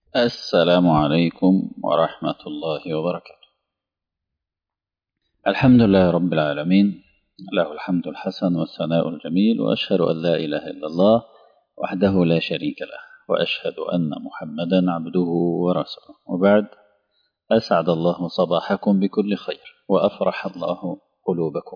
السلام عليكم ورحمة الله وبركاته الحمد لله رب العالمين له الحمد الحسن والثناء الجميل وأشهد أن لا إله إلا الله وحده لا شريك له وأشهد أن محمدا عبده ورسوله وبعد أسعد الله صباحكم بكل خير وأفرح الله قلوبكم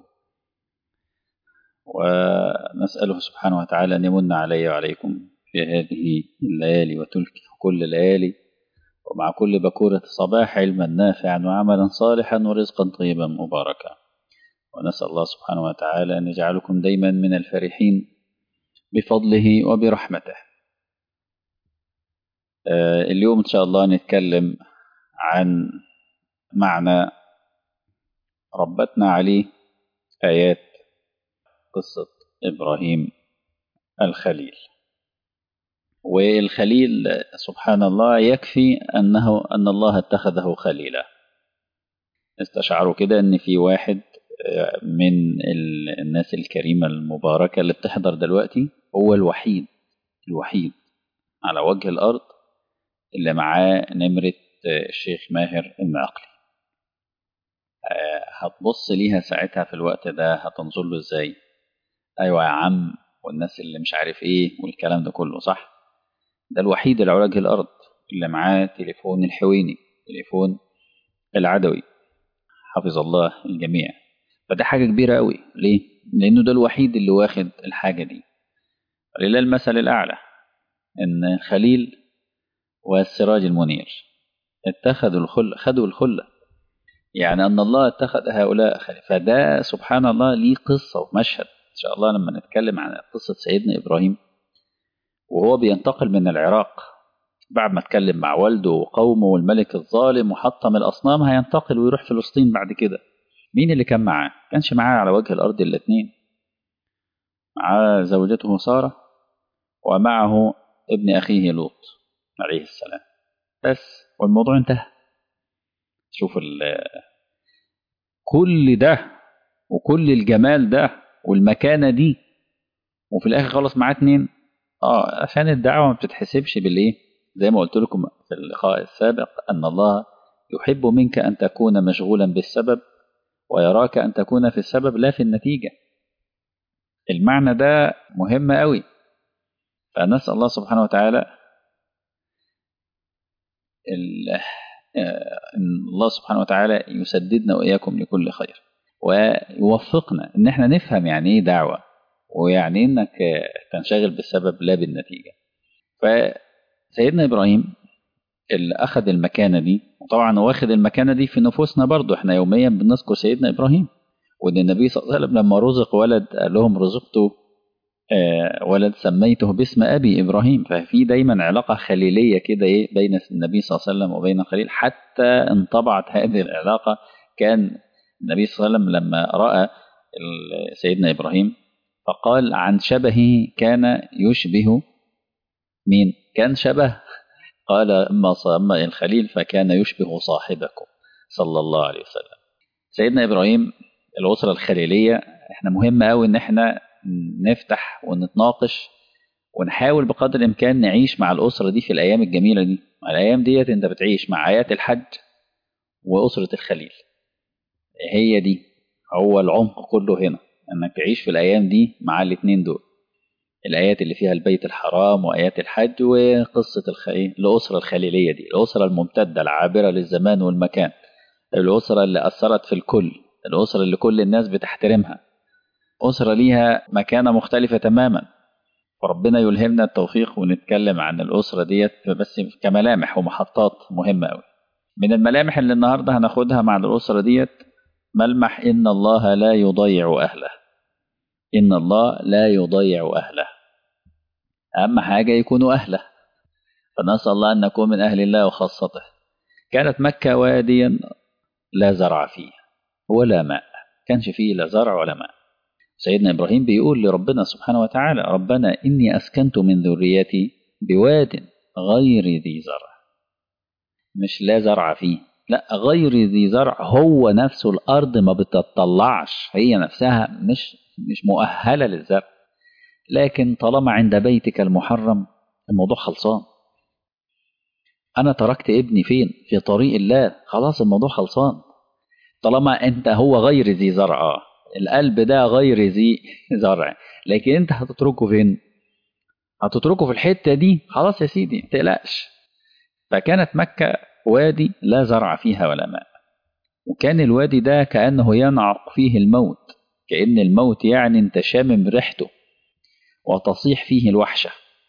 ونسأله سبحانه وتعالى أن يمن علي وعليكم في هذه الليالي وتلك كل الليالي ومع كل بكورة صباح علما نافعا وعملا صالحا ورزقا طيبا مباركا ونسأل الله سبحانه وتعالى أن يجعلكم دايما من الفرحين بفضله وبرحمته اليوم إن شاء الله نتكلم عن معنى ربتنا عليه آيات قصة إبراهيم الخليل والخليل سبحان الله يكفي أنه أن الله اتخذه خليلا استشعروا كده أن في واحد من الناس الكريمة المباركة اللي بتحضر دلوقتي هو الوحيد الوحيد على وجه الأرض اللي معاه نمرة الشيخ ماهر المعقلي هتبص ليها ساعتها في الوقت ده هتنظر له ازاي ايوه يا عم والناس اللي مش عارف ايه والكلام ده كله صح ده الوحيد اللي على وجه الارض اللي معاه تليفون الحويني تليفون العدوي حفظ الله الجميع فده حاجة كبيرة قوي ليه؟ لأنه ده الوحيد اللي واخد الحاجة دي ولله المثل الأعلى إن خليل والسراج المنير اتخذوا الخلة خدوا الخلة يعني أن الله اتخذ هؤلاء خليل فده سبحان الله ليه قصة ومشهد إن شاء الله لما نتكلم عن قصة سيدنا إبراهيم وهو بينتقل من العراق بعد ما اتكلم مع والده وقومه والملك الظالم وحطم الأصنام هينتقل ويروح فلسطين بعد كده مين اللي كان معاه؟ كانش معاه على وجه الأرض الاثنين معاه زوجته سارة ومعه ابن أخيه لوط عليه السلام بس والموضوع انتهى شوف كل ده وكل الجمال ده والمكانة دي وفي الآخر خلص معاه اتنين اه عشان الدعوة ما بتتحسبش بالايه زي ما قلت لكم في اللقاء السابق أن الله يحب منك أن تكون مشغولا بالسبب ويراك أن تكون في السبب لا في النتيجة المعنى ده مهم قوي فنسأل الله سبحانه وتعالى ان الله سبحانه وتعالى يسددنا واياكم لكل خير ويوفقنا ان احنا نفهم يعني ايه دعوه ويعني انك تنشغل بالسبب لا بالنتيجه فسيدنا ابراهيم اللي اخذ المكانه دي وطبعا واخد المكانه دي في نفوسنا برضو احنا يوميا بنذكر سيدنا ابراهيم وان النبي صلى الله عليه وسلم لما رزق ولد قال لهم رزقته ولد سميته باسم ابي ابراهيم ففي دايما علاقه خليليه كده ايه بين النبي صلى الله عليه وسلم وبين الخليل حتى انطبعت هذه العلاقه كان النبي صلى الله عليه وسلم لما راى سيدنا ابراهيم فقال عن شبهه كان يشبه مين كان شبه قال اما اما الخليل فكان يشبه صاحبكم صلى الله عليه وسلم سيدنا ابراهيم الاسره الخليليه احنا مهم قوي ان احنا نفتح ونتناقش ونحاول بقدر الامكان نعيش مع الاسره دي في الايام الجميله دي الايام ديت انت بتعيش مع ايات الحج واسره الخليل هي دي هو العمق كله هنا انك تعيش في الايام دي مع الاثنين دول الايات اللي فيها البيت الحرام وايات الحج وقصه الخليل الاسره الخليليه دي الاسره الممتده العابره للزمان والمكان الاسره اللي اثرت في الكل الاسره اللي كل الناس بتحترمها أسرة ليها مكانة مختلفة تماما فربنا يلهمنا التوفيق ونتكلم عن الأسرة ديت بس كملامح ومحطات مهمة أوي من الملامح اللي النهاردة هناخدها مع الأسرة ديت ملمح إن الله لا يضيع أهله إن الله لا يضيع أهله أهم حاجة يكونوا أهله فنسأل الله أن نكون من أهل الله وخاصته كانت مكة واديا لا زرع فيه ولا ماء كانش فيه لا زرع ولا ماء سيدنا إبراهيم بيقول لربنا سبحانه وتعالى ربنا إني أسكنت من ذريتي بواد غير ذي زرع مش لا زرع فيه لا غير ذي زرع هو نفسه الأرض ما بتطلعش هي نفسها مش مش مؤهلة للزرع لكن طالما عند بيتك المحرم الموضوع خلصان انا تركت ابني فين في طريق الله خلاص الموضوع خلصان طالما انت هو غير ذي زرع القلب ده غير ذي زرع لكن انت هتتركه فين هتتركه في الحته دي خلاص يا سيدي ما تقلقش فكانت مكه وادي لا زرع فيها ولا ماء وكان الوادي ده كانه ينعق فيه الموت كان الموت يعني انت شامم ريحته وتصيح فيه الوحشه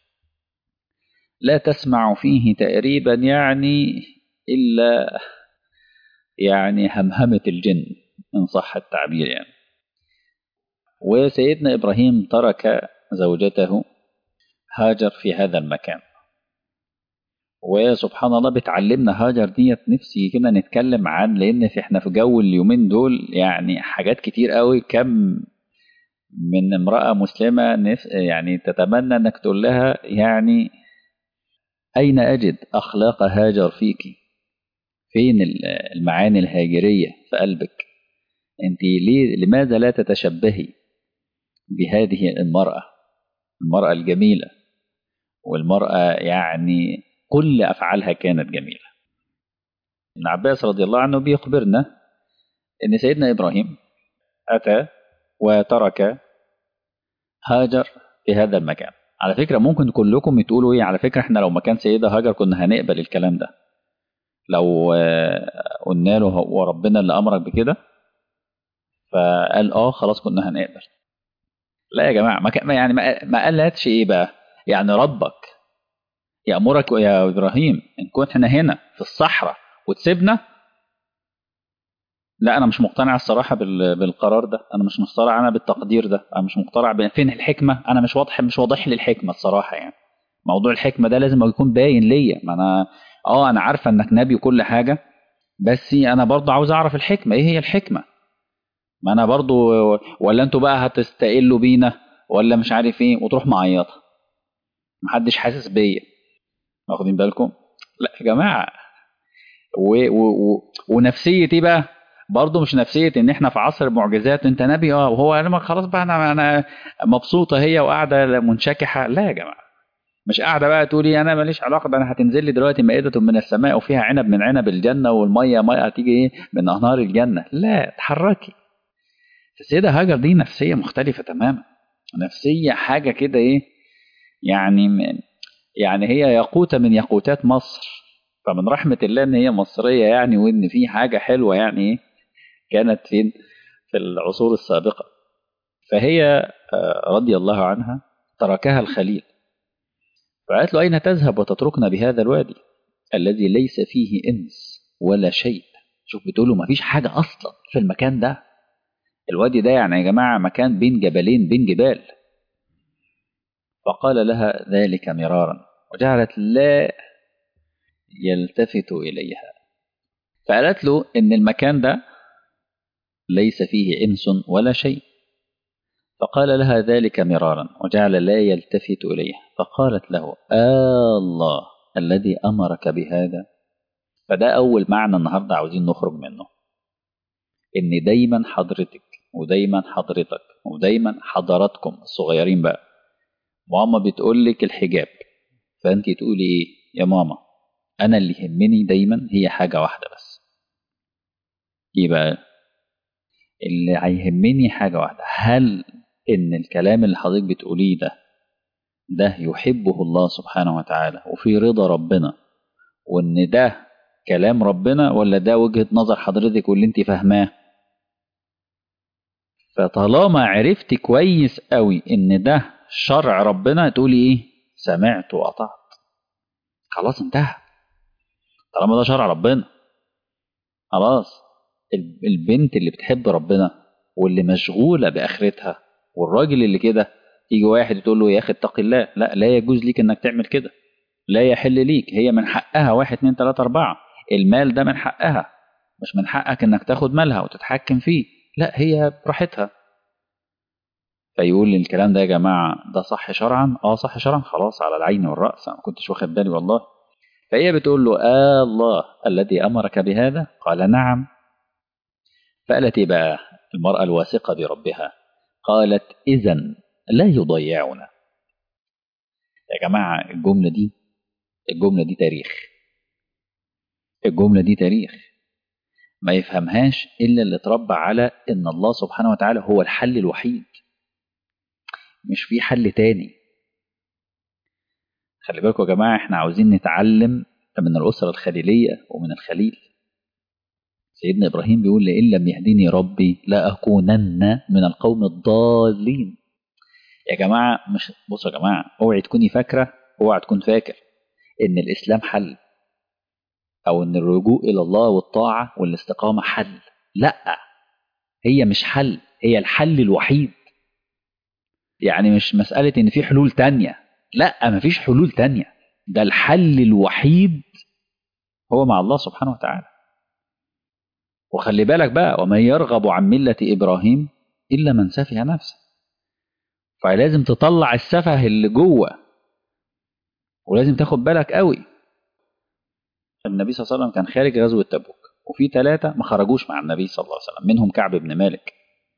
لا تسمع فيه تقريبا يعني الا يعني همهمه الجن ان صح التعبير يعني وسيدنا ابراهيم ترك زوجته هاجر في هذا المكان وسبحان الله بتعلمنا هاجر ديت نفسي كده نتكلم عن لان في احنا في جو اليومين دول يعني حاجات كتير قوي كم من امرأة مسلمة نف يعني تتمنى انك تقول لها يعني اين اجد اخلاق هاجر فيك فين المعاني الهاجرية في قلبك انت ليه لماذا لا تتشبهي بهذه المرأة المرأة الجميلة والمرأة يعني كل أفعالها كانت جميلة ابن عباس رضي الله عنه بيخبرنا أن سيدنا إبراهيم أتى وترك هاجر في هذا المكان على فكرة ممكن كلكم تقولوا إيه على فكرة إحنا لو مكان سيدة هاجر كنا هنقبل الكلام ده لو قلنا له هو ربنا اللي أمرك بكده فقال آه خلاص كنا هنقبل لا يا جماعة ما يعني ما قالتش إيه بقى يعني ربك يأمرك يا إبراهيم إن كنت هنا في الصحراء وتسيبنا لا أنا مش مقتنع الصراحة بالقرار ده أنا مش مقتنع أنا بالتقدير ده أنا مش مقتنع فين الحكمة أنا مش واضح مش واضح لي الحكمة الصراحة يعني موضوع الحكمة ده لازم يكون باين ليا ما أنا أه أنا عارفة إنك نبي وكل حاجة بس أنا برضه عاوز أعرف الحكمة إيه هي الحكمة ما أنا برضه ولا أنتوا بقى هتستقلوا بينا ولا مش عارف إيه وتروح معيطة محدش حاسس بيا واخدين بالكم لا يا جماعه و... و... و... ونفسيه بقى برضه مش نفسيه ان احنا في عصر المعجزات انت نبي اه وهو انا خلاص بقى انا انا مبسوطه هي وقاعده منشكحه لا يا جماعه مش قاعده بقى تقولي انا ماليش علاقه ده انا هتنزل لي دلوقتي مائده من السماء وفيها عنب من عنب الجنه والميه ميه هتيجي ايه من انهار الجنه لا اتحركي السيده هاجر دي نفسيه مختلفه تماما نفسيه حاجه كده ايه يعني من يعني هي ياقوتة من ياقوتات مصر فمن رحمة الله إن هي مصرية يعني وإن في حاجة حلوة يعني إيه كانت فين في العصور السابقة فهي رضي الله عنها تركها الخليل فقالت له أين تذهب وتتركنا بهذا الوادي الذي ليس فيه إنس ولا شيء شوف بتقول له مفيش حاجة أصلا في المكان ده الوادي ده يعني يا جماعة مكان بين جبلين بين جبال فقال لها ذلك مرارا وجعلت لا يلتفت إليها فقالت له إن المكان ده ليس فيه إنس ولا شيء فقال لها ذلك مرارا وجعل لا يلتفت إليها فقالت له آه الله الذي أمرك بهذا فده أول معنى النهاردة عاوزين نخرج منه إن دايما حضرتك ودايما حضرتك ودايما حضراتكم الصغيرين بقى ماما بتقول لك الحجاب فانت تقولي ايه يا ماما انا اللي يهمني دايما هي حاجه واحده بس ايه بقى اللي هيهمني حاجه واحده هل ان الكلام اللي حضرتك بتقوليه ده ده يحبه الله سبحانه وتعالى وفي رضا ربنا وان ده كلام ربنا ولا ده وجهه نظر حضرتك واللي انت فاهماه فطالما عرفت كويس قوي ان ده شرع ربنا تقولي ايه سمعت وأطعت خلاص انتهى طالما ده شرع ربنا خلاص البنت اللي بتحب ربنا واللي مشغولة بآخرتها والراجل اللي كده يجي واحد تقول له يا أخي اتق الله لا لا يجوز ليك إنك تعمل كده لا يحل ليك هي من حقها واحد اتنين تلاتة أربعة المال ده من حقها مش من حقك إنك تاخد مالها وتتحكم فيه لا هي براحتها فيقول الكلام ده يا جماعة ده صح شرعا اه صح شرعا خلاص على العين والرأس أنا ما كنتش واخد بالي والله فهي بتقول له آه الله الذي أمرك بهذا قال نعم فقالت إيه بقى المرأة الواثقة بربها قالت إذا لا يضيعنا يا جماعة الجملة دي الجملة دي تاريخ الجملة دي تاريخ ما يفهمهاش إلا اللي اتربى على إن الله سبحانه وتعالى هو الحل الوحيد مش في حل تاني خلي بالكم يا جماعة احنا عاوزين نتعلم من الأسرة الخليلية ومن الخليل سيدنا إبراهيم بيقول لئن لم يهديني ربي لأكونن من القوم الضالين يا جماعة مش بصوا يا جماعة اوعي تكوني فاكرة اوعي تكون فاكر إن الإسلام حل أو إن الرجوع إلى الله والطاعة والاستقامة حل لأ هي مش حل هي الحل الوحيد يعني مش مسألة إن في حلول تانية لأ مفيش حلول تانية ده الحل الوحيد هو مع الله سبحانه وتعالى وخلي بالك بقى ومن يرغب عن ملة إبراهيم إلا من سفه نفسه فلازم تطلع السفه اللي جوه ولازم تاخد بالك قوي النبي صلى الله عليه وسلم كان خارج غزوة تبوك وفي ثلاثة ما خرجوش مع النبي صلى الله عليه وسلم منهم كعب بن مالك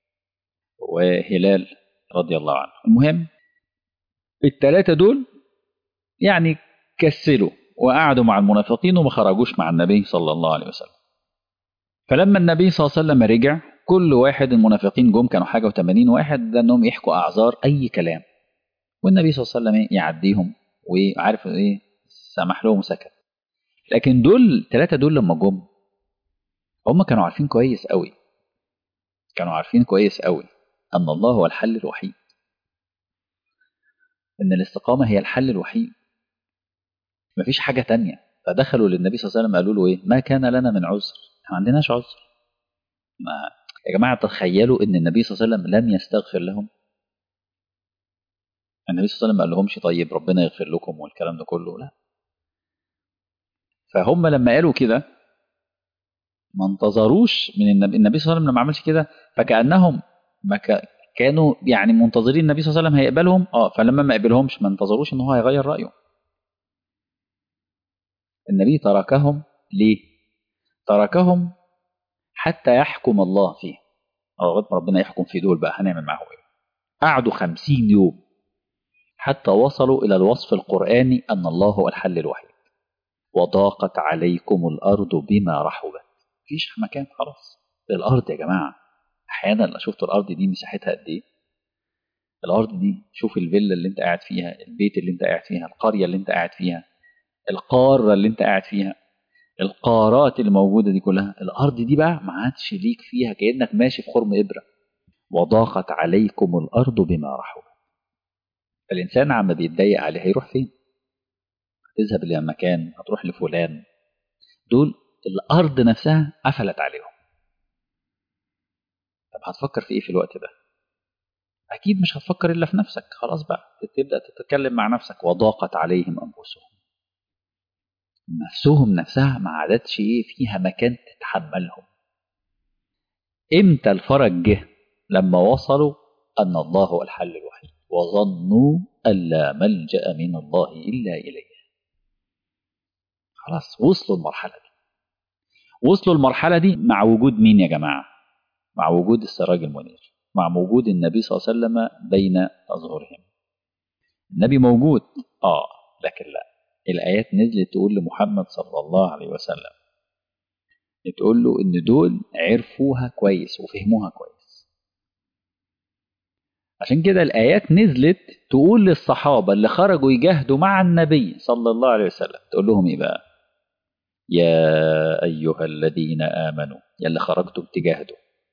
وهلال رضي الله عنه المهم الثلاثة دول يعني كسلوا وقعدوا مع المنافقين وما خرجوش مع النبي صلى الله عليه وسلم فلما النبي صلى الله عليه وسلم رجع كل واحد المنافقين جم كانوا حاجة و80 واحد ده انهم يحكوا اعذار اي كلام والنبي صلى الله عليه وسلم يعديهم وعارف ايه سمح لهم وسكت لكن دول الثلاثة دول لما جم هم كانوا عارفين كويس قوي كانوا عارفين كويس قوي أن الله هو الحل الوحيد إن الاستقامة هي الحل الوحيد مفيش حاجة تانية فدخلوا للنبي صلى الله عليه وسلم قالوا له إيه ما كان لنا من عذر ما عندناش عذر ما يا جماعة تخيلوا إن النبي صلى الله عليه وسلم لم يستغفر لهم النبي صلى الله عليه وسلم ما قال لهمش طيب ربنا يغفر لكم والكلام ده كله لا فهم لما قالوا كده ما انتظروش من النبي النبي صلى الله عليه وسلم لما عملش كده فكأنهم ما كانوا يعني منتظرين النبي صلى الله عليه وسلم هيقبلهم اه فلما ما قبلهمش ما انتظروش ان هو هيغير رأيه النبي تركهم ليه تركهم حتى يحكم الله فيه لغايه ما ربنا يحكم في دول بقى هنعمل معاهم ايه قعدوا خمسين يوم حتى وصلوا إلى الوصف القرآني أن الله هو الحل الوحيد وضاقت عليكم الأرض بما رحبت مفيش مكان خلاص الأرض يا جماعة أحيانا شفتوا الأرض دي مساحتها قد إيه الأرض دي شوف الفيلا اللي أنت قاعد فيها البيت اللي أنت قاعد فيها القرية اللي أنت قاعد فيها القارة اللي أنت قاعد فيها القارات اللي موجودة دي كلها الأرض دي بقى ما عادش ليك فيها كأنك ماشي في خرم إبرة وضاقت عليكم الأرض بما رحبت الإنسان عم بيتضايق عليه هيروح فين هتذهب إلى مكان هتروح لفلان دول الأرض نفسها قفلت عليهم طب هتفكر في إيه في الوقت ده أكيد مش هتفكر إلا في نفسك خلاص بقى تبدأ تتكلم مع نفسك وضاقت عليهم أنفسهم نفسهم نفسها ما عادتش إيه فيها مكان تتحملهم إمتى الفرج جه لما وصلوا أن الله هو الحل الوحيد وظنوا أن لا ملجأ من الله إلا إليه خلاص وصلوا المرحلة دي وصلوا المرحلة دي مع وجود مين يا جماعة مع وجود السراج المنير مع وجود النبي صلى الله عليه وسلم بين أظهرهم النبي موجود آه لكن لا الآيات نزلت تقول لمحمد صلى الله عليه وسلم تقول له إن دول عرفوها كويس وفهموها كويس عشان كده الآيات نزلت تقول للصحابة اللي خرجوا يجاهدوا مع النبي صلى الله عليه وسلم تقول لهم إيه بقى يا أيها الذين آمنوا يا اللي خرجتم تجاهدوا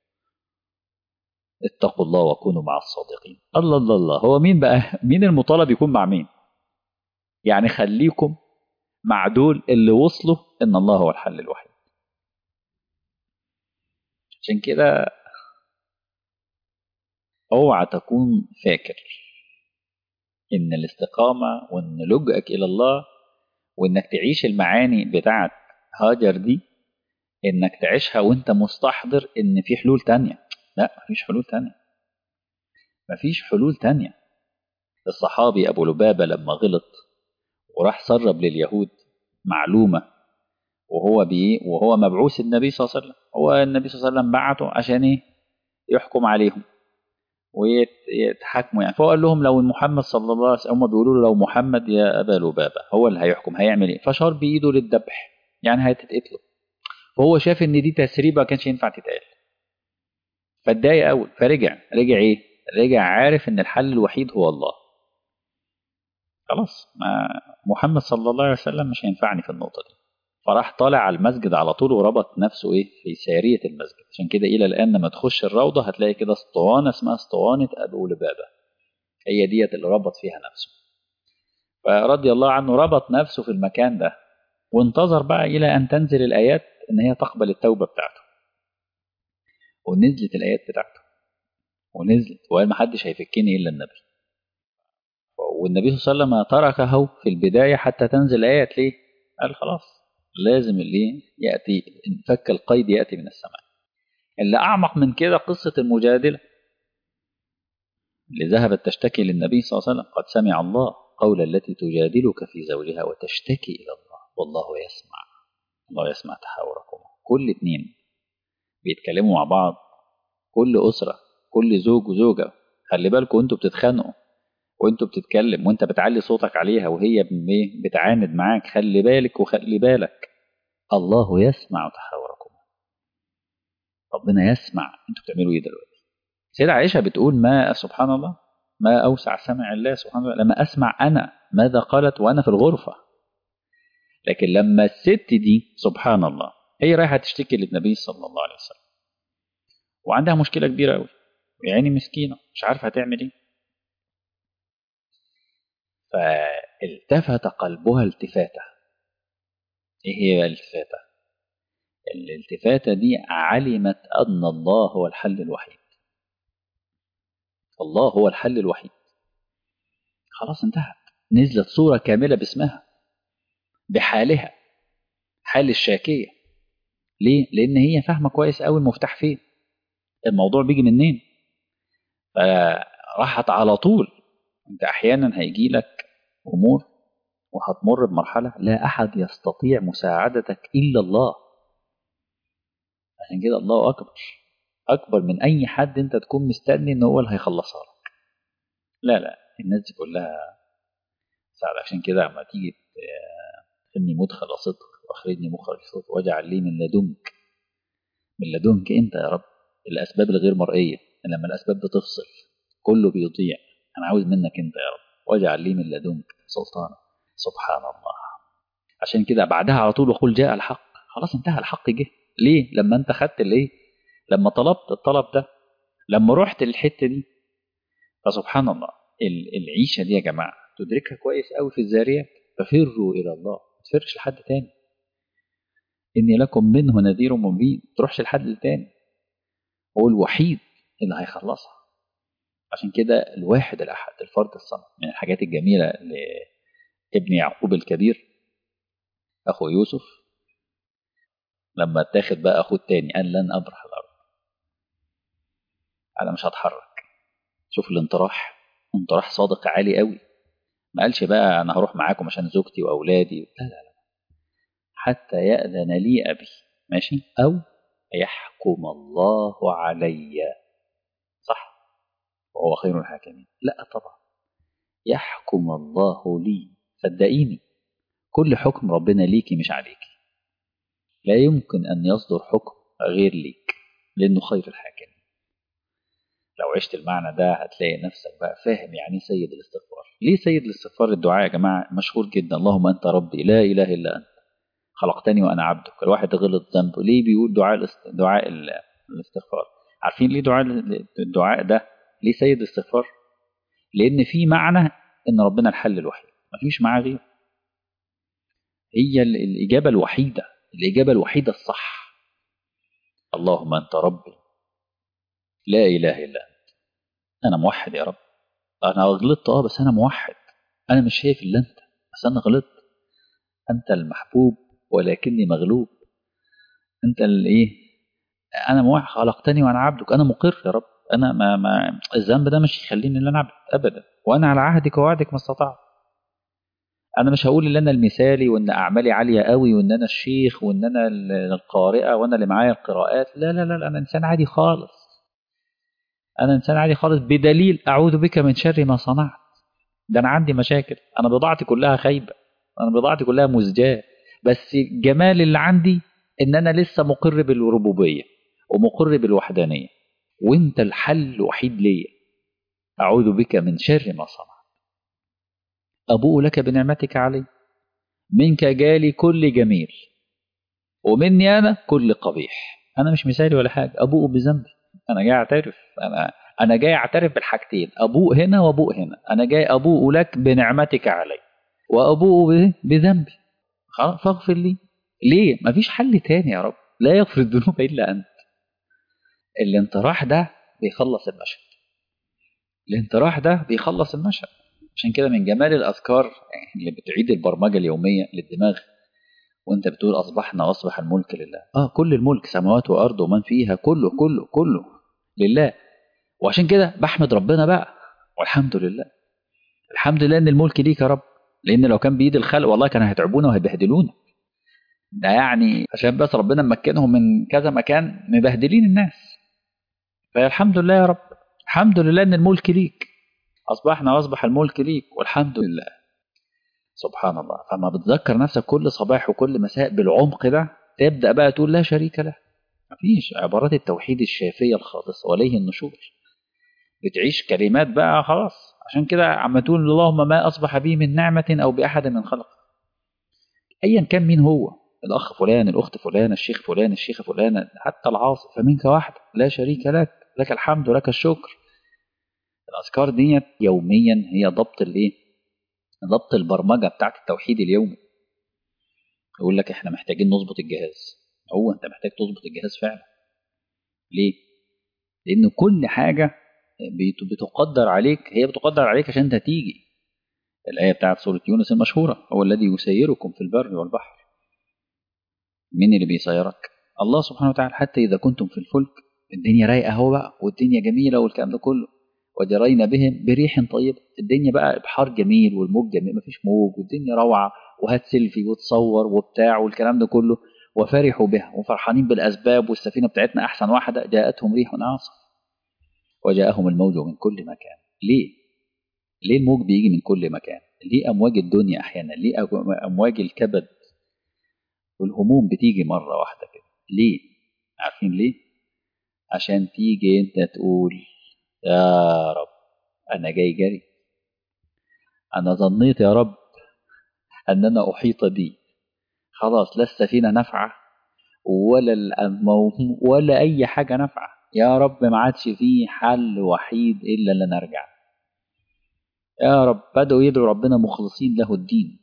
اتقوا الله وكونوا مع الصادقين الله الله الله هو مين بقى مين المطالب يكون مع مين يعني خليكم مع دول اللي وصلوا ان الله هو الحل الوحيد عشان كده اوعى تكون فاكر ان الاستقامة وان لجأك الى الله وانك تعيش المعاني بتاعت هاجر دي انك تعيشها وانت مستحضر ان في حلول تانية لا مفيش حلول تانية مفيش حلول تانية الصحابي ابو لبابة لما غلط وراح سرب لليهود معلومة وهو بيه وهو مبعوث النبي صلى الله عليه وسلم هو النبي صلى الله عليه وسلم بعته عشان ايه يحكم عليهم ويتحاكموا يعني فهو قال لهم لو محمد صلى الله عليه وسلم هم بيقولوا له لو محمد يا ابا لبابه هو اللي هيحكم هيعمل ايه فشار بايده للذبح يعني هتتقتلوا فهو شاف ان دي تسريبه ما كانش ينفع تتقال فاتضايق قوي فرجع رجع ايه رجع عارف ان الحل الوحيد هو الله خلاص ما محمد صلى الله عليه وسلم مش هينفعني في النقطه دي فراح طالع على المسجد على طول وربط نفسه ايه في ساريه المسجد عشان كده الى الان لما تخش الروضه هتلاقي كده اسطوانه اسمها اسطوانه ابو لبابه هي ديت اللي ربط فيها نفسه فرضي الله عنه ربط نفسه في المكان ده وانتظر بقى الى ان تنزل الايات ان هي تقبل التوبه بتاعته ونزلت الايات بتاعته ونزلت وقال ما حدش هيفكني الا النبي والنبي صلى الله عليه وسلم تركه في البدايه حتى تنزل الايات ليه قال خلاص لازم اللي ياتي فك القيد ياتي من السماء اللي اعمق من كده قصه المجادله اللي ذهبت تشتكي للنبي صلى الله عليه وسلم قد سمع الله قول التي تجادلك في زوجها وتشتكي الى الله والله يسمع الله يسمع تحاوركم كل اتنين بيتكلموا مع بعض كل أسرة كل زوج وزوجة خلي بالكم وانتوا بتتخانقوا وانتوا بتتكلم وانت بتعلي صوتك عليها وهي بتعاند معاك خلي بالك وخلي بالك الله يسمع تحاوركم ربنا يسمع انتوا بتعملوا ايه دلوقتي سيدة عائشة بتقول ما سبحان الله ما أوسع سمع الله سبحانه وتعالى لما أسمع أنا ماذا قالت وأنا في الغرفة لكن لما الست دي سبحان الله هي رايحة تشتكي للنبي صلى الله عليه وسلم وعندها مشكلة كبيرة أوي ويعني مسكينة مش عارفة هتعمل إيه فالتفت قلبها التفاتة إيه هي الالتفاتة؟ الالتفاتة دي علمت أن الله هو الحل الوحيد الله هو الحل الوحيد خلاص انتهت نزلت صورة كاملة باسمها بحالها حال الشاكية ليه؟ لأن هي فاهمة كويس أوي المفتاح فين الموضوع بيجي منين فراحت على طول انت احيانا هيجي لك امور وهتمر بمرحله لا احد يستطيع مساعدتك الا الله عشان كده الله اكبر اكبر من اي حد انت تكون مستني ان هو اللي هيخلصها لك لا لا الناس دي كلها ساعد عشان كده لما تيجي تخلني مدخل صدق واخرجني مخرج صدق واجعل لي من لدنك من لدنك انت يا رب الاسباب الغير مرئيه لما الاسباب بتفصل كله بيضيع انا عاوز منك انت يا رب واجعل لي من لدنك سلطانا سبحان الله عشان كده بعدها على طول وقل جاء الحق خلاص انتهى الحق جه ليه لما انت خدت الايه لما طلبت الطلب ده لما رحت للحته دي فسبحان الله العيشه دي يا جماعه تدركها كويس قوي في الذاريات ففروا الى الله ما تفرش لحد تاني اني لكم منه نذير مبين تروحش لحد تاني هو الوحيد اللي هيخلصها عشان كده الواحد الأحد الفرد الصمد من الحاجات الجميلة لابن يعقوب الكبير أخو يوسف لما اتاخد بقى أخوه التاني قال لن أبرح الأرض أنا مش هتحرك شوف الانطراح انطراح صادق عالي قوي ما قالش بقى أنا هروح معاكم عشان زوجتي وأولادي لا لا لا حتى يأذن لي أبي ماشي أو يحكم الله علي صح وهو خير الحاكمين لا طبعا يحكم الله لي صدقيني كل حكم ربنا ليكي مش عليكي لا يمكن أن يصدر حكم غير ليك لأنه خير الحاكمين لو عشت المعنى ده هتلاقي نفسك بقى فاهم يعني سيد الاستغفار ليه سيد الاستغفار الدعاء يا جماعة مشهور جدا اللهم أنت ربي لا إله إلا أنت خلقتني وانا عبدك الواحد غلط ذنبه ليه بيقول دعاء دعاء الاستغفار عارفين ليه دعاء الدعاء ده ليه سيد الاستغفار لان في معنى ان ربنا الحل الوحيد مفيش معاه غيره هي الاجابه الوحيده الاجابه الوحيده الصح اللهم انت ربي لا اله الا انت انا موحد يا رب انا غلطت اه بس انا موحد انا مش شايف الا انت بس انا غلطت انت المحبوب ولكني مغلوب انت الايه انا موحد خلقتني وانا عبدك انا مقر يا رب انا ما, ما الذنب ده مش يخليني ان انا عبد ابدا وانا على عهدك ووعدك ما استطعت انا مش هقول ان انا المثالي وان اعمالي عاليه قوي وان انا الشيخ وان انا القارئه وانا اللي معايا القراءات لا لا لا انا انسان عادي خالص انا انسان عادي خالص بدليل اعوذ بك من شر ما صنعت ده انا عندي مشاكل انا بضاعتي كلها خايبه انا بضاعتي كلها مزجاه بس الجمال اللي عندي ان انا لسه مقر بالربوبيه ومقر بالوحدانيه وانت الحل الوحيد ليا اعوذ بك من شر ما صنعت ابوء لك بنعمتك علي منك جالي كل جميل ومني انا كل قبيح انا مش مثالي ولا حاجه ابوء بذنبي انا جاي اعترف انا انا جاي اعترف بالحاجتين ابوء هنا وابوء هنا انا جاي ابوء لك بنعمتك علي وابوء بذنبي خلاص فاغفر لي ليه مفيش حل تاني يا رب لا يغفر الذنوب الا انت الانطراح ده بيخلص المشهد الانطراح ده بيخلص المشهد عشان كده من جمال الاذكار اللي بتعيد البرمجه اليوميه للدماغ وانت بتقول اصبحنا واصبح الملك لله اه كل الملك سماوات وارض ومن فيها كله كله كله لله وعشان كده بحمد ربنا بقى والحمد لله الحمد لله ان الملك ليك يا رب لان لو كان بايد الخلق والله كانوا هيتعبونا وهيبهدلونا ده يعني عشان بس ربنا مكنهم من كذا مكان مبهدلين الناس فالحمد لله يا رب الحمد لله ان الملك ليك اصبحنا واصبح الملك ليك والحمد لله سبحان الله فما بتذكر نفسك كل صباح وكل مساء بالعمق ده تبدا بقى تقول لا شريك له مفيش عبارات التوحيد الشافيه الخالصه وليه النشور بتعيش كلمات بقى خلاص عشان كده عم تقول اللهم ما اصبح بي من نعمه او باحد من خلق ايا كان مين هو الاخ فلان الاخت فلان الشيخ فلان الشيخه فلانه حتى العاصي فمنك واحد لا شريك لك لك الحمد ولك الشكر الاذكار ديت يوميا هي ضبط الايه ضبط البرمجه بتاعت التوحيد اليومي يقول لك احنا محتاجين نظبط الجهاز هو انت محتاج تظبط الجهاز فعلا ليه لان كل حاجه بتقدر عليك هي بتقدر عليك عشان انت تيجي الايه بتاعت سوره يونس المشهوره هو الذي يسيركم في البر والبحر مين اللي بيسيرك الله سبحانه وتعالى حتى اذا كنتم في الفلك الدنيا رايقه اهو بقى والدنيا جميله والكلام ده كله وجرينا بهم بريح طيبة الدنيا بقى بحار جميل والموج جميل مفيش موج والدنيا روعة وهات سيلفي وتصور وبتاع والكلام ده كله وفرحوا بها وفرحانين بالأسباب والسفينة بتاعتنا أحسن واحدة جاءتهم ريح عاصف وجاءهم الموج من كل مكان ليه؟ ليه الموج بيجي من كل مكان؟ ليه أمواج الدنيا أحيانا؟ ليه أمواج الكبد والهموم بتيجي مرة واحدة كده؟ ليه؟ عارفين ليه؟ عشان تيجي أنت تقول يا رب أنا جاي جري أنا ظنيت يا رب أننا أحيط بي خلاص لا السفينة نافعة ولا الأموم ولا أي حاجة نافعة يا رب ما عادش فيه حل وحيد إلا أن أنا أرجع يا رب بدأوا يدعوا ربنا مخلصين له الدين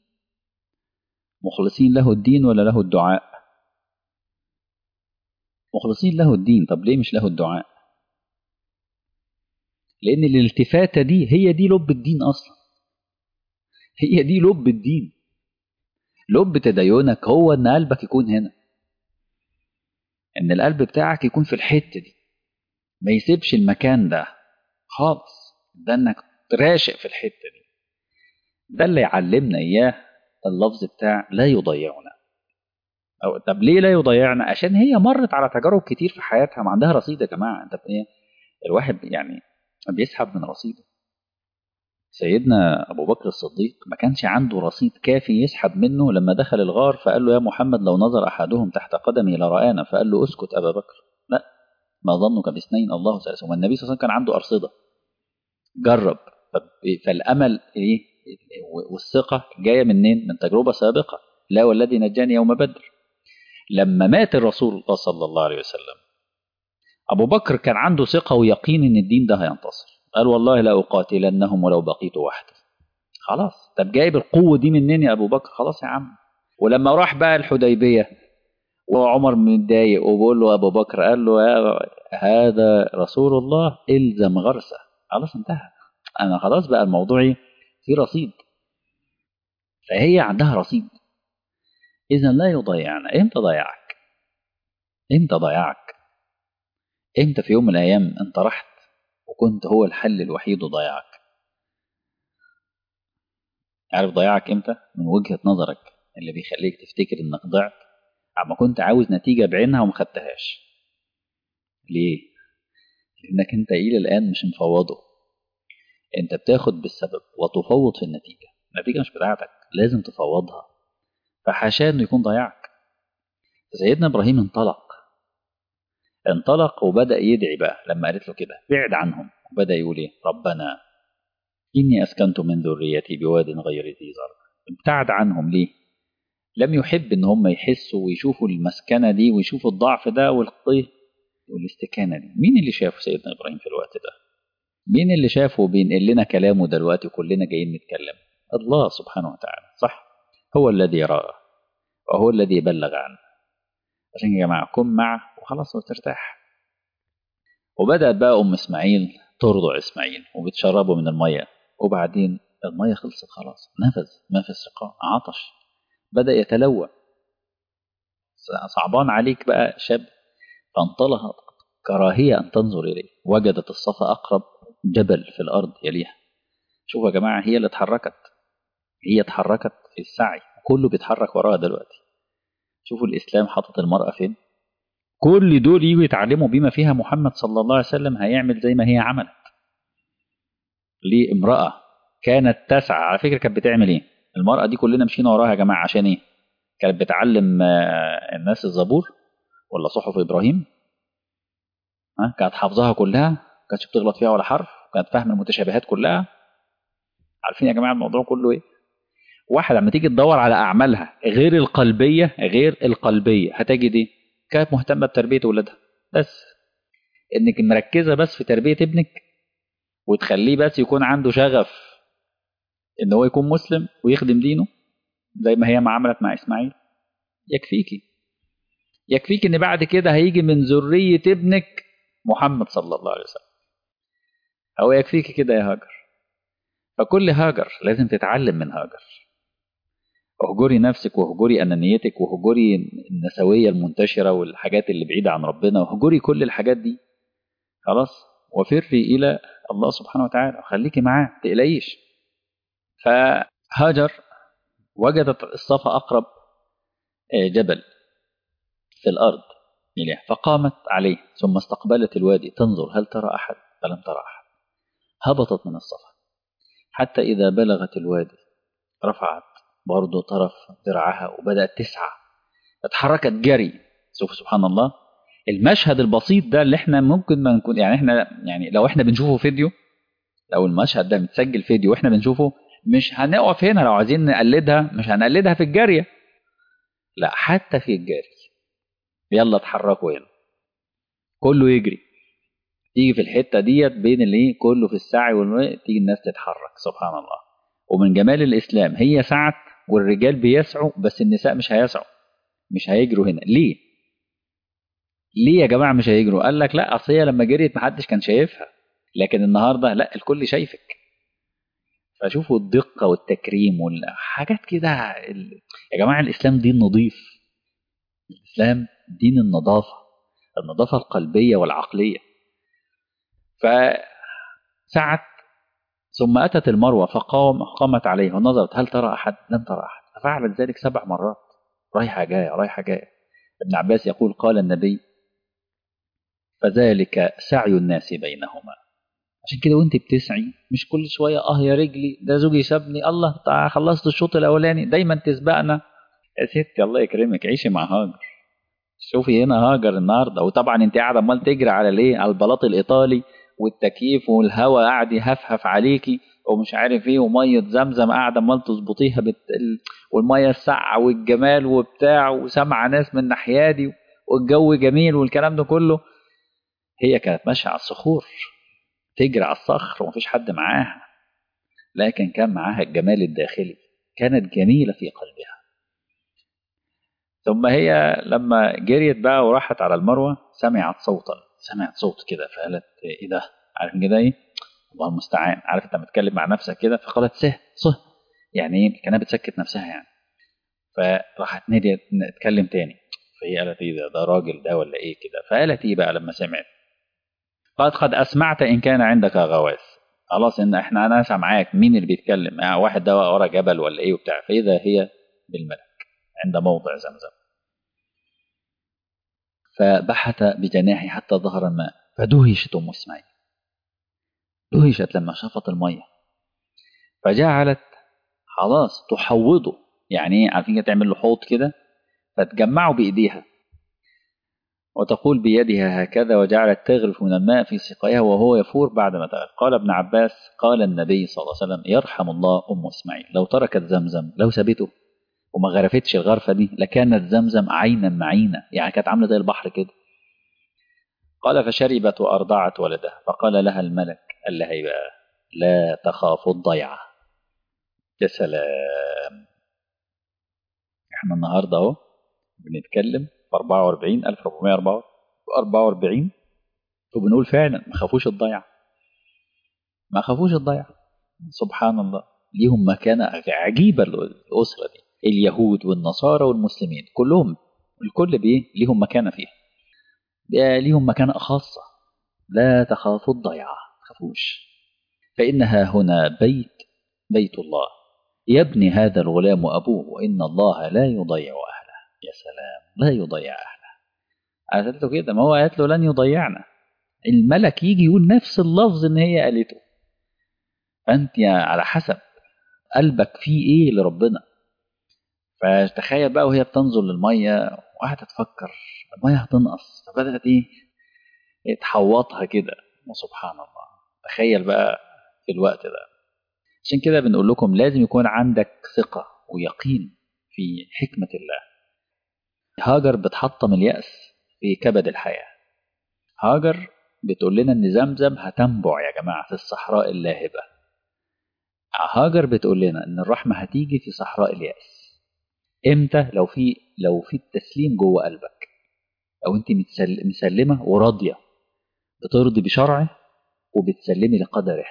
مخلصين له الدين ولا له الدعاء مخلصين له الدين طب ليه مش له الدعاء لأن الالتفاتة دي هي دي لب الدين أصلا هي دي لب الدين لب تدينك هو إن قلبك يكون هنا إن القلب بتاعك يكون في الحتة دي ما يسيبش المكان ده خالص ده إنك راشق في الحتة دي ده اللي يعلمنا إياه اللفظ بتاع لا يضيعنا أو طب ليه لا يضيعنا عشان هي مرت على تجارب كتير في حياتها ما عندها رصيد يا جماعة انت ايه الواحد يعني بيسحب من رصيده سيدنا أبو بكر الصديق ما كانش عنده رصيد كافي يسحب منه لما دخل الغار فقال له يا محمد لو نظر أحدهم تحت قدمي لرآنا فقال له اسكت أبا بكر لا ما ظنك باثنين الله ثالثهما والنبي صلى الله عليه وسلم كان عنده أرصدة جرب فالأمل إيه والثقة جاية منين من تجربة سابقة لا والذي نجاني يوم بدر لما مات الرسول الله صلى الله عليه وسلم أبو بكر كان عنده ثقة ويقين إن الدين ده هينتصر قال والله لا أقاتلنهم ولو بقيت وحدي خلاص طب جايب القوة دي منين يا أبو بكر خلاص يا عم ولما راح بقى الحديبية وعمر متضايق وبقول له أبو بكر قال له يا هذا رسول الله إلزم غرسه خلاص انتهى أنا خلاص بقى الموضوع في رصيد فهي عندها رصيد إذا لا يضيعنا إمتى ضيعك إمتى ضيعك إمتى في يوم من الأيام أنت رحت وكنت هو الحل الوحيد وضيعك عارف ضيعك إمتى من وجهة نظرك اللي بيخليك تفتكر إنك ضعت عما كنت عاوز نتيجة بعينها وما خدتهاش ليه لأنك أنت إلى الآن مش مفوضه أنت بتاخد بالسبب وتفوض في النتيجة النتيجة مش بتاعتك لازم تفوضها فحاشا إنه يكون ضيعك سيدنا ابراهيم انطلق انطلق وبدا يدعي بقى لما قالت له كده بعد عنهم وبدا يقول ايه ربنا اني اسكنت من ذريتي بواد غير ذي زرع ابتعد عنهم ليه لم يحب ان هم يحسوا ويشوفوا المسكنه دي ويشوفوا الضعف ده والقيه والاستكانه دي مين اللي شافه سيدنا ابراهيم في الوقت ده مين اللي شافه بينقل لنا كلامه دلوقتي كلنا جايين نتكلم الله سبحانه وتعالى صح هو الذي يراه وهو الذي يبلغ عنه عشان يا جماعه كن معه وخلاص وترتاح وبدات بقى ام اسماعيل ترضع اسماعيل وبتشربه من الميه وبعدين الميه خلصت خلاص نفذ ما في السقاء عطش بدا يتلوى صعبان عليك بقى شاب فانطلقت كراهيه ان تنظر اليه وجدت الصفا اقرب جبل في الارض يليها شوفوا يا جماعه هي اللي اتحركت هي اتحركت في السعي كله بيتحرك وراها دلوقتي شوفوا الاسلام حاطط المراه فين كل دول يجوا يتعلموا بما فيها محمد صلى الله عليه وسلم هيعمل زي ما هي عملت ليه امراه كانت تسعى على فكره كانت بتعمل ايه المراه دي كلنا مشينا وراها يا جماعه عشان ايه كانت بتعلم الناس الزبور ولا صحف ابراهيم ها كانت حافظاها كلها كانتش بتغلط فيها ولا حرف كانت فاهمه المتشابهات كلها عارفين يا جماعه الموضوع كله ايه واحد لما تيجي تدور على اعمالها غير القلبيه غير القلبيه هتجد ايه كانت مهتمه بتربيه ولادها بس انك مركزه بس في تربيه ابنك وتخليه بس يكون عنده شغف ان هو يكون مسلم ويخدم دينه زي ما هي ما عملت مع اسماعيل يكفيكي يكفيك ان بعد كده هيجي من ذريه ابنك محمد صلى الله عليه وسلم هو يكفيك كده يا هاجر فكل هاجر لازم تتعلم من هاجر اهجري نفسك واهجري انانيتك واهجري النسويه المنتشره والحاجات اللي بعيده عن ربنا واهجري كل الحاجات دي خلاص وفري الى الله سبحانه وتعالى وخليكي معاه ما تقلقيش فهاجر وجدت الصفا اقرب جبل في الارض فقامت عليه ثم استقبلت الوادي تنظر هل ترى احد فلم ترى احد هبطت من الصفا حتى اذا بلغت الوادي رفعت برضه طرف ذراعها وبدات تسعى اتحركت جري شوف سبحان الله المشهد البسيط ده اللي احنا ممكن ما نكون يعني احنا يعني لو احنا بنشوفه فيديو لو المشهد ده متسجل فيديو واحنا بنشوفه مش هنقف هنا لو عايزين نقلدها مش هنقلدها في الجاريه لا حتى في الجري يلا اتحركوا هنا كله يجري تيجي في الحته ديت بين الايه كله في السعي والم... تيجي الناس تتحرك سبحان الله ومن جمال الاسلام هي سعت والرجال بيسعوا بس النساء مش هيسعوا مش هيجروا هنا ليه ليه يا جماعه مش هيجروا قال لك لا اصل هي لما جريت محدش كان شايفها لكن النهارده لا الكل شايفك فشوفوا الدقه والتكريم والحاجات كده ال... يا جماعه الاسلام دين نظيف الاسلام دين النظافه النظافه القلبيه والعقليه فسعت ثم اتت المروه فقام قامت عليه ونظرت هل ترى احد لم ترى احد ففعلت ذلك سبع مرات رايحه جايه رايحه جايه ابن عباس يقول قال النبي فذلك سعي الناس بينهما عشان كده وانت بتسعي مش كل شويه اه يا رجلي ده زوجي سابني الله خلصت الشوط الاولاني دايما تسبقنا يا ستي الله يكرمك عيشي مع هاجر شوفي هنا هاجر النهارده وطبعا انت قاعده امال تجري على الايه على البلاط الايطالي والتكييف والهواء قاعد يهفهف عليكي ومش عارف ايه وميه زمزم قاعده امال تظبطيها بت... والميه الساقعه والجمال وبتاع وسامعه ناس من ناحيادي والجو جميل والكلام ده كله هي كانت ماشيه على الصخور تجري على الصخر ومفيش حد معاها لكن كان معاها الجمال الداخلي كانت جميله في قلبها ثم هي لما جريت بقى وراحت على المروه سمعت صوتا سمعت صوت كده فقالت ايه ده عارف كده ايه الله المستعان عارف انت بتتكلم مع نفسك كده فقالت سه صه يعني ايه كانها بتسكت نفسها يعني فراحت نادية تتكلم تاني فهي قالت ايه ده ده راجل ده ولا ايه كده فقالت ايه بقى لما سمعت قالت قد اسمعت ان كان عندك غواث خلاص ان احنا انا سامعاك مين اللي بيتكلم يعني واحد ده ورا جبل ولا ايه وبتاع فاذا هي بالملك عند موضع زمزم فبحث بجناحه حتى ظهر الماء فدهشت ام اسماعيل دهشت لما شافت الميه فجعلت خلاص تحوضه يعني ايه عارفين كده تعمل له حوض كده فتجمعه بايديها وتقول بيدها هكذا وجعلت تغرف من الماء في سقيها وهو يفور بعدما تغرف قال ابن عباس قال النبي صلى الله عليه وسلم يرحم الله أم إسماعيل لو تركت زمزم لو سابته وما غرفتش الغرفة دي لكانت زمزم عينا معينة يعني كانت عاملة زي البحر كده قال فشربت وأرضعت ولدها فقال لها الملك قال لها ايه بقى لا تخاف الضيعة يا سلام احنا النهارده اهو بنتكلم في 44 1444 وبنقول فعلا ما خافوش الضيعة ما خافوش الضيعة سبحان الله ليهم مكانة عجيبة الأسرة دي اليهود والنصارى والمسلمين كلهم الكل بإيه ليهم مكانة فيها ليهم مكانة خاصة لا تخافوا الضيعة تخافوش فإنها هنا بيت بيت الله يبني هذا الغلام أبوه وإن الله لا يضيع أهله يا سلام لا يضيع أهله قالت له كده ما هو قالت له لن يضيعنا الملك يجي يقول نفس اللفظ ان هي قالته انت على حسب قلبك فيه ايه لربنا فتخيل بقى وهي بتنظر للميه وقاعده تفكر الميه هتنقص فبدات ايه تحوطها كده وسبحان الله تخيل بقى في الوقت ده عشان كده بنقول لكم لازم يكون عندك ثقة ويقين في حكمة الله هاجر بتحطم اليأس في كبد الحياة هاجر بتقول لنا ان زمزم هتنبع يا جماعة في الصحراء اللاهبة هاجر بتقول لنا ان الرحمة هتيجي في صحراء اليأس امتى لو في لو في التسليم جوه قلبك او انت مسلمة وراضية بترضي بشرعه وبتسلمي لقدره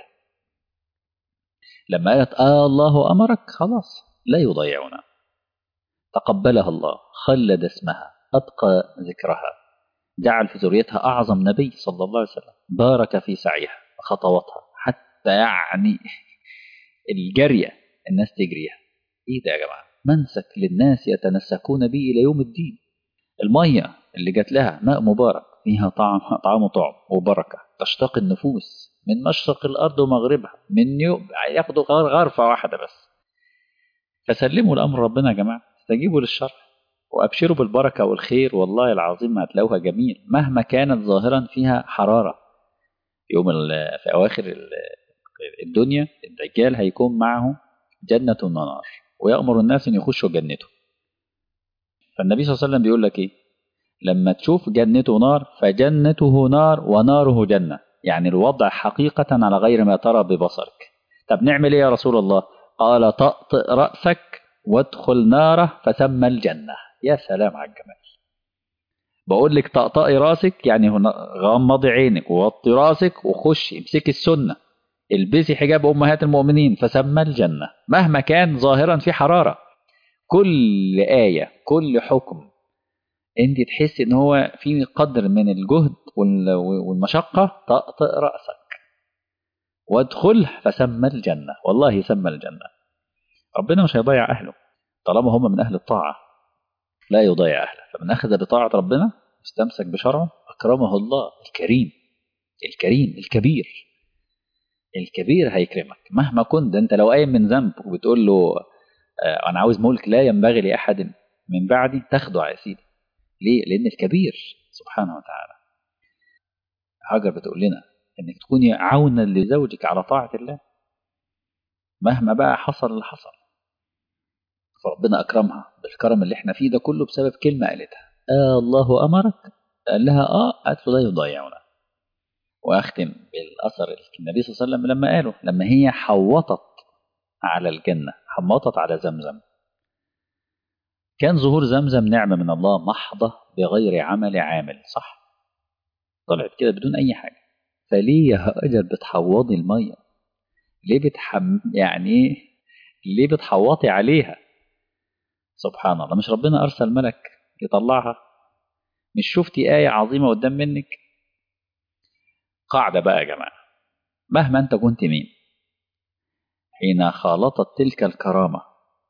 لما قالت آه الله أمرك خلاص لا يضيعنا تقبلها الله خلد اسمها أبقى ذكرها جعل في ذريتها أعظم نبي صلى الله عليه وسلم بارك في سعيها وخطواتها حتى يعني الجرية الناس تجريها إيه ده يا جماعة منسك للناس يتنسكون به إلى يوم الدين المية اللي جات لها ماء مبارك فيها طعم طعم طعم وبركة تشتاق النفوس من مشرق الأرض ومغربها من يوم ياخدوا غرفة واحدة بس فسلموا الأمر ربنا يا جماعة استجيبوا للشرع وأبشروا بالبركة والخير والله العظيم هتلاقوها جميل مهما كانت ظاهرا فيها حرارة يوم في أواخر الدنيا الدجال هيكون معه جنة ونار ويأمر الناس أن يخشوا جنته فالنبي صلى الله عليه وسلم بيقول لك إيه لما تشوف جنته نار فجنته نار وناره جنة يعني الوضع حقيقة على غير ما ترى ببصرك طب نعمل ايه يا رسول الله قال طأطئ رأسك وادخل ناره فسمى الجنة يا سلام على الجمال بقول لك طأطئي راسك يعني هنا غمضي عينك ووطي راسك وخشي امسكي السنة البسي حجاب أمهات المؤمنين فسمى الجنة مهما كان ظاهرا في حرارة كل آية كل حكم انت تحس ان هو في قدر من الجهد والمشقة طأطئ رأسك وادخل فسمى الجنة والله سمى الجنة ربنا مش هيضيع أهله طالما هم من أهل الطاعة لا يضيع أهله فمن أخذ بطاعة ربنا استمسك بشرعه أكرمه الله الكريم الكريم الكبير الكبير هيكرمك مهما كنت انت لو قايم من ذنب وبتقول له آه انا عاوز ملك لا ينبغي لاحد من بعدي تاخده يا سيدي ليه لان الكبير سبحانه وتعالى هاجر بتقول لنا انك تكوني عونا لزوجك على طاعه الله مهما بقى حصل اللي حصل فربنا اكرمها بالكرم اللي احنا فيه ده كله بسبب كلمه قالتها آه الله امرك قال لها اه قالت له لا يضيعنا واختم بالاثر النبي صلى الله عليه وسلم لما قاله لما هي حوطت على الجنه حمطت على زمزم كان ظهور زمزم نعمه من الله محضه بغير عمل عامل صح طلعت كده بدون اي حاجه فليه يا هاجر بتحوضي الميه ليه بتحم يعني ليه بتحوطي عليها سبحان الله مش ربنا ارسل ملك يطلعها مش شفتي آية عظيمة قدام منك قاعدة بقى يا جماعة مهما أنت كنت مين حين خالطت تلك الكرامة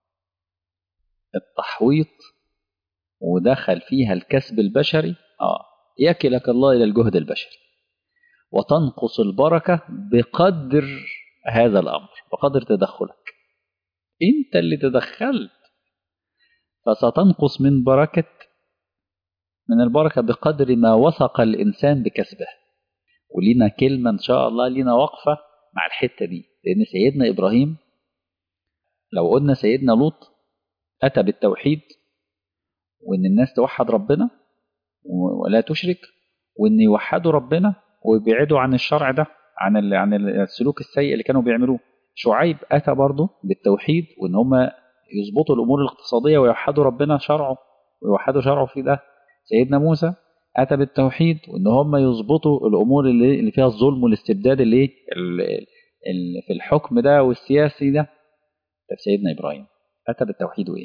التحويط ودخل فيها الكسب البشري آه يكلك الله إلى الجهد البشري وتنقص البركة بقدر هذا الأمر بقدر تدخلك أنت اللي تدخلت فستنقص من بركة من البركة بقدر ما وثق الإنسان بكسبه ولينا كلمة إن شاء الله لينا وقفة مع الحتة دي لأن سيدنا إبراهيم لو قلنا سيدنا لوط أتى بالتوحيد وإن الناس توحد ربنا ولا تشرك وإن يوحدوا ربنا ويبعدوا عن الشرع ده عن عن السلوك السيء اللي كانوا بيعملوه شعيب أتى برضه بالتوحيد وإن هم يظبطوا الأمور الاقتصادية ويوحدوا ربنا شرعه ويوحدوا شرعه في ده سيدنا موسى أتى بالتوحيد وإن هم يظبطوا الأمور اللي, اللي فيها الظلم والاستبداد اللي, اللي في الحكم ده والسياسي ده طب سيدنا إبراهيم أتى بالتوحيد وإيه؟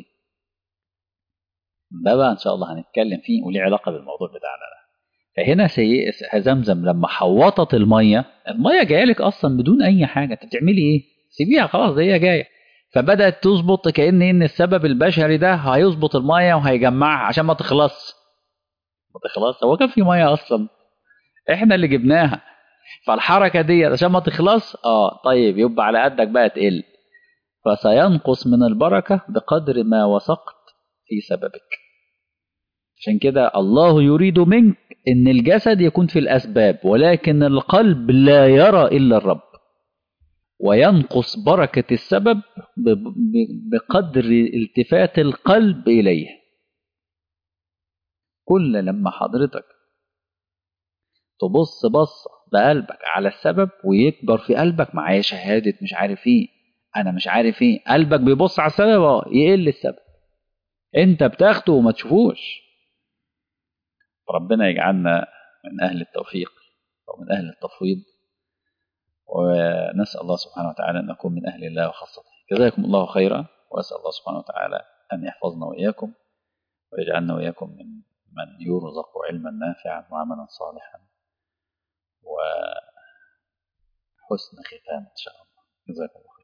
ده بقى إن شاء الله هنتكلم فيه وليه علاقة بالموضوع بتاعنا ده فهنا سي... زمزم لما حوطت المية المية جاية لك أصلا بدون أي حاجة أنت بتعملي إيه؟ سيبيها خلاص هي جاية فبدأت تظبط كأن إن السبب البشري ده هيظبط المية وهيجمعها عشان ما تخلص ما تخلص هو كان في مية أصلا إحنا اللي جبناها فالحركة دي عشان ما تخلص اه طيب يبقى على قدك بقى تقل فسينقص من البركة بقدر ما وثقت في سببك عشان كده الله يريد منك ان الجسد يكون في الاسباب ولكن القلب لا يرى الا الرب وينقص بركة السبب بقدر التفات القلب إليه كل لما حضرتك تبص بصة بقلبك على السبب ويكبر في قلبك معايا شهادة مش عارف ايه انا مش عارف ايه قلبك بيبص على السبب اه يقل السبب انت بتاخده وما تشوفوش ربنا يجعلنا من اهل التوفيق ومن اهل التفويض ونسال الله سبحانه وتعالى ان نكون من اهل الله وخاصته جزاكم الله خيرا واسال الله سبحانه وتعالى ان يحفظنا واياكم ويجعلنا واياكم من من يرزق علما نافعا وعملا صالحا وحسن ختام ان شاء الله جزاكم الله